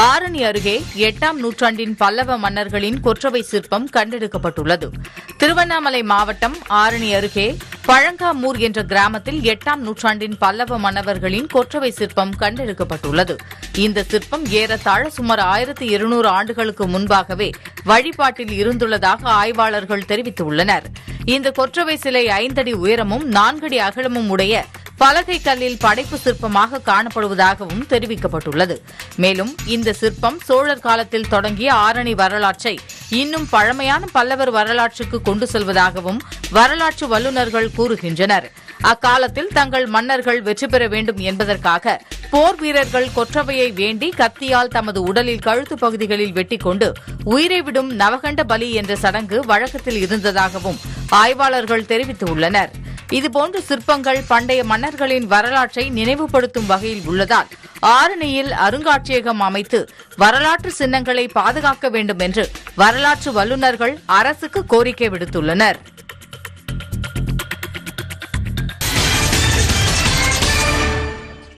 ஆரணி அருகே எட்டாம் நூற்றாண்டின் பல்லவ மன்னர்களின் கொற்றவை சிற்பம் கண்டெடுக்கப்பட்டுள்ளது திருவண்ணாமலை மாவட்டம் ஆரணி அருகே பழங்காமூர் என்ற கிராமத்தில் எட்டாம் நூற்றாண்டின் பல்லவ மன்னவர்களின் கொற்றவை சிற்பம் கண்டெடுக்கப்பட்டுள்ளது இந்த சிற்பம் ஏறத்தாழ சுமார் ஆயிரத்தி இருநூறு ஆண்டுகளுக்கு முன்பாகவே வழிபாட்டில் இருந்துள்ளதாக ஆய்வாளர்கள் தெரிவித்துள்ளனர் இந்த கொற்றவை சிலை ஐந்தடி உயரமும் நான்கடி அகலமும் உடைய பலகை கல்லில் படைப்பு சிற்பமாக காணப்படுவதாகவும் தெரிவிக்கப்பட்டுள்ளது மேலும் இந்த சிற்பம் சோழர் காலத்தில் தொடங்கிய ஆரணி வரலாற்றை இன்னும் பழமையான பல்லவர் வரலாற்றுக்கு கொண்டு செல்வதாகவும் வரலாற்று வல்லுநர்கள் கூறுகின்றனர் அக்காலத்தில் தங்கள் மன்னர்கள் வெற்றி பெற வேண்டும் என்பதற்காக போர் வீரர்கள் கொற்றவையை வேண்டி கத்தியால் தமது உடலில் கழுத்து பகுதிகளில் வெட்டிக்கொண்டு உயிரை விடும் நவகண்ட பலி என்ற சடங்கு வழக்கத்தில் இருந்ததாகவும் ஆய்வாளர்கள் தெரிவித்துள்ளனர் இதுபோன்ற சிற்பங்கள் பண்டைய மன்னர்களின் வரலாற்றை நினைவுபடுத்தும் வகையில் உள்ளதால் ஆரணியில் அருங்காட்சியகம் அமைத்து வரலாற்று சின்னங்களை பாதுகாக்க வேண்டும் என்று வரலாற்று வல்லுநர்கள் அரசுக்கு கோரிக்கை விடுத்துள்ளனர்